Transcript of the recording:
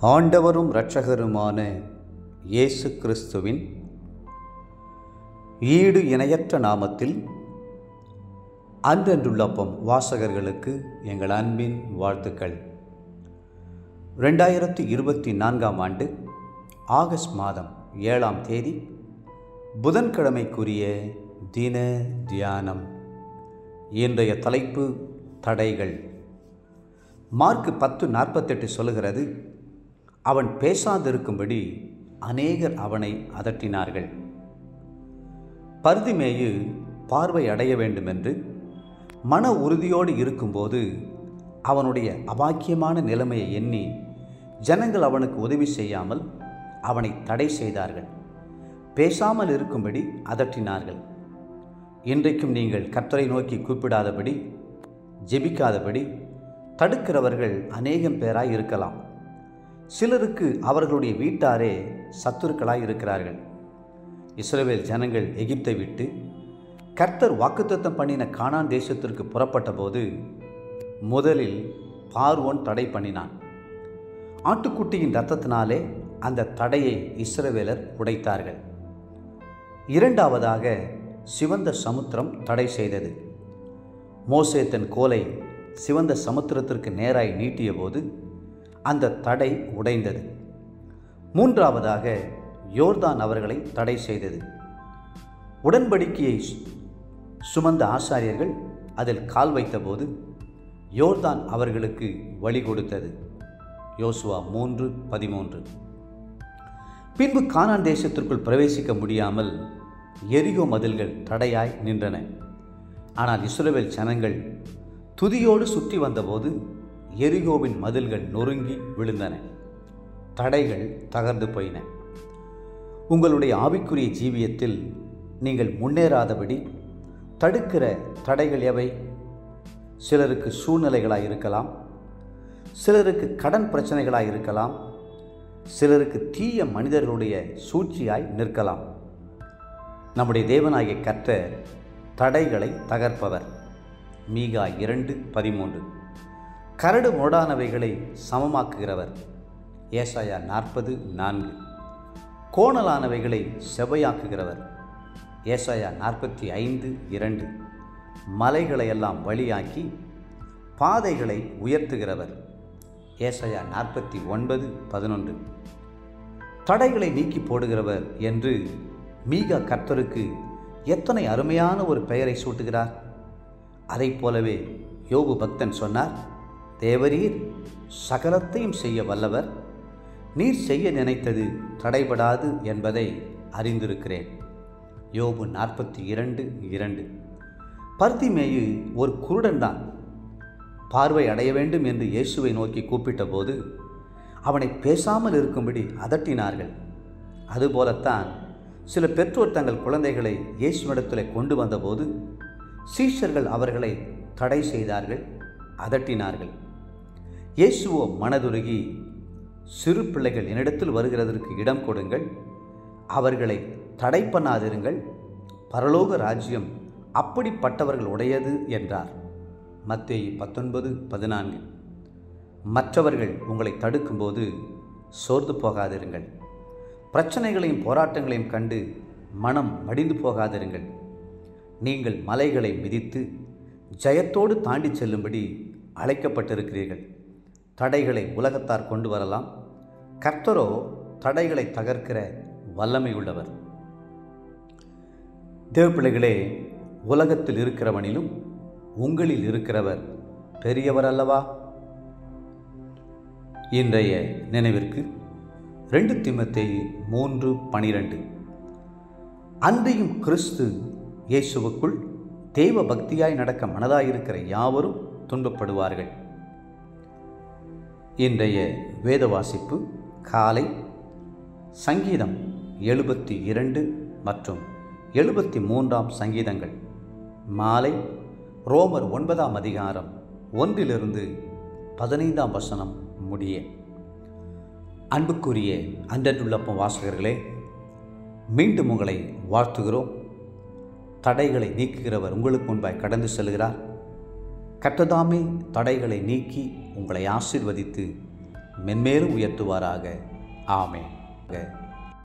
ஆண்டவரும் இரட்சகருமான இயேசு கிறிஸ்துவின் ஈடு இணையற்ற நாமத்தில் அன்றென்றுள்ளப்பம் வாசகர்களுக்கு எங்கள் அன்பின் வாழ்த்துக்கள் ரெண்டாயிரத்தி இருபத்தி நான்காம் ஆண்டு ஆகஸ்ட் மாதம் ஏழாம் தேதி புதன்கிழமைக்குரிய தின தியானம் இன்றைய தலைப்பு தடைகள் மார்க் பத்து நாற்பத்தெட்டு சொல்லுகிறது அவன் பேசாதிருக்கும்படி அநேகர் அவனை அதட்டினார்கள் பருதிமேயு பார்வை அடைய வேண்டுமென்று மன உறுதியோடு இருக்கும்போது அவனுடைய அபாக்கியமான நிலைமையை எண்ணி ஜனங்கள் அவனுக்கு உதவி செய்யாமல் அவனை தடை செய்தார்கள் பேசாமல் இருக்கும்படி அதட்டினார்கள் இன்றைக்கும் நீங்கள் கர்த்தரை நோக்கி கூப்பிடாதபடி ஜெபிக்காதபடி தடுக்கிறவர்கள் அநேகம் பேராய் இருக்கலாம் சிலருக்கு அவர்களுடைய வீட்டாரே சத்துருக்களாய் இருக்கிறார்கள் இஸ்ரவேல் ஜனங்கள் எகிப்தை விட்டு கர்த்தர் வாக்குத்தத்தம் பண்ணின கானான் தேசத்திற்கு புறப்பட்ட போது முதலில் பார்வோன் தடை பண்ணினான் ஆட்டுக்குட்டியின் இரத்தத்தினாலே அந்த தடையை இஸ்ரவேலர் உடைத்தார்கள் இரண்டாவதாக சிவந்த சமுத்திரம் தடை செய்தது மோசே தன் கோலை சிவந்த சமுத்திரத்திற்கு நேராய் நீட்டிய போது அந்த தடை உடைந்தது மூன்றாவதாக யோர்தான் அவர்களை தடை செய்தது உடன்படிக்கையை சுமந்த ஆசாரியர்கள் அதில் கால் வைத்தபோது யோர்தான் அவர்களுக்கு வழி கொடுத்தது யோசுவா மூன்று பதிமூன்று பின்பு கானான் தேசத்திற்குள் பிரவேசிக்க முடியாமல் எரிகோ மதில்கள் தடையாய் நின்றன ஆனால் இஸ்ரவேல் ஜனங்கள் துதியோடு சுற்றி வந்தபோது எரிகோவின் மதில்கள் நொறுங்கி விழுந்தன தடைகள் தகர்ந்து போயின உங்களுடைய ஆவிக்குரிய ஜீவியத்தில் நீங்கள் முன்னேறாதபடி தடுக்கிற தடைகள் எவை சிலருக்கு சூழ்நிலைகளாக இருக்கலாம் சிலருக்கு கடன் பிரச்சனைகளாக இருக்கலாம் சிலருக்கு தீய மனிதர்களுடைய சூழ்ச்சியாய் நிற்கலாம் நம்முடைய தேவனாகிய கற்ற தடைகளை தகர்ப்பவர் மீகா இரண்டு பதிமூன்று கரடு முரடானவைகளை சமமாக்குகிறவர் ஏசாயா நாற்பது நான்கு கோணலானவைகளை செவையாக்குகிறவர் ஏசாயா நாற்பத்தி ஐந்து இரண்டு மலைகளையெல்லாம் வழியாக்கி பாதைகளை உயர்த்துகிறவர் ஏசாயா நாற்பத்தி ஒன்பது பதினொன்று தடைகளை நீக்கி போடுகிறவர் என்று மீகா கர்த்தருக்கு எத்தனை அருமையான ஒரு பெயரை சூட்டுகிறார் அதை போலவே யோபு பக்தன் சொன்னார் தேவரீர் சகலத்தையும் செய்ய வல்லவர் நீர் செய்ய நினைத்தது தடைபடாது என்பதை அறிந்திருக்கிறேன் யோபு நாற்பத்தி இரண்டு இரண்டு பர்த்திமேயு ஒரு குருடன்தான் பார்வை அடைய வேண்டும் என்று இயேசுவை நோக்கி கூப்பிட்ட போது அவனை பேசாமல் இருக்கும்படி அதட்டினார்கள் அதுபோலத்தான் சில பெற்றோர் தங்கள் குழந்தைகளை இயேசுவிடத்தில் கொண்டு வந்தபோது சீஷர்கள் அவர்களை தடை செய்தார்கள் அதட்டினார்கள் இயேசுவோ மனதுருகி சிறு பிள்ளைகள் என்னிடத்தில் வருகிறதற்கு இடம் கொடுங்கள் அவர்களை தடை பண்ணாதிருங்கள் பரலோக ராஜ்யம் அப்படிப்பட்டவர்கள் உடையது என்றார் மத்தேயு பத்தொன்பது பதினான்கு மற்றவர்கள் உங்களை தடுக்கும்போது சோர்ந்து போகாதிருங்கள் பிரச்சனைகளையும் போராட்டங்களையும் கண்டு மனம் மடிந்து போகாதிருங்கள் நீங்கள் மலைகளை மிதித்து ஜெயத்தோடு தாண்டி செல்லும்படி அழைக்கப்பட்டிருக்கிறீர்கள் தடைகளை உலகத்தார் கொண்டு வரலாம் கர்த்தரோ தடைகளை தகர்க்கிற வல்லமை உள்ளவர் தேவப்பிள்ளைகளே உலகத்தில் இருக்கிறவனிலும் உங்களில் இருக்கிறவர் பெரியவர் அல்லவா இன்றைய நினைவிற்கு ரெண்டு திமத்தை மூன்று பனிரெண்டு அன்றையும் கிறிஸ்து இயேசுவுக்குள் தெய்வ பக்தியாய் நடக்க மனதாயிருக்கிற யாவரும் துன்பப்படுவார்கள் இன்றைய வேத வாசிப்பு காலை சங்கீதம் எழுபத்தி இரண்டு மற்றும் எழுபத்தி மூன்றாம் சங்கீதங்கள் மாலை ரோமர் ஒன்பதாம் அதிகாரம் ஒன்றிலிருந்து பதினைந்தாம் வசனம் முடிய அன்புக்குரிய அன்றன்றுள்ளப்பம் வாசகர்களே மீண்டும் உங்களை வாழ்த்துகிறோம் தடைகளை நீக்குகிறவர் உங்களுக்கு முன்பாய் கடந்து செல்கிறார் கர்த்ததாமே தடைகளை நீக்கி உங்களை ஆசிர்வதித்து மென்மேலும் உயர்த்துவாராக ஆமென்